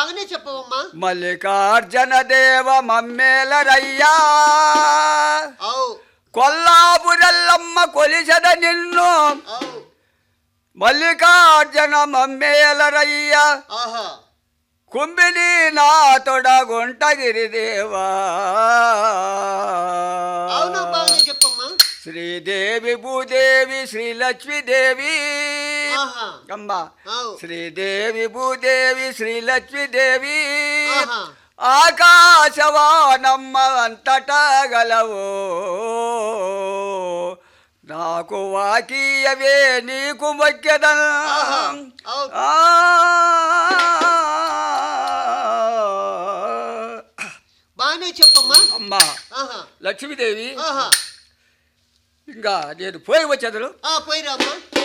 బాగానే చెప్పవమ్మా మల్లికార్జున దేవ మమ్మేలరయ్యా అవు కొల్లాపురల్లమ్మ కొలిసద నిన్ను అవు మల్లికార్జున మమ్మేలరయ్యా ఆహా కుంభిని నా తొడగుంటగిరి దేవా అవును బాగానే చెప్పమ్మా శ్రీదేవి భూదేవి శ్రీలక్ష్మీదేవి ఆహా అమ్మ అవు శ్రీదేవి భూదేవి శ్రీలక్ష్మీదేవి ఆహా ఆకాశవానమ్మ అంతటా గలవు నాకు వాకీయవే నీకు మొక్కెదన్ ఆహా అవు ఆ. బాగానే చెప్పమ్మా అమ్మా ఆహా లక్ష్మీదేవి ఆహా ఇంకా నేను పోయి వచ్చేదను ఆ పోయిరామ్మా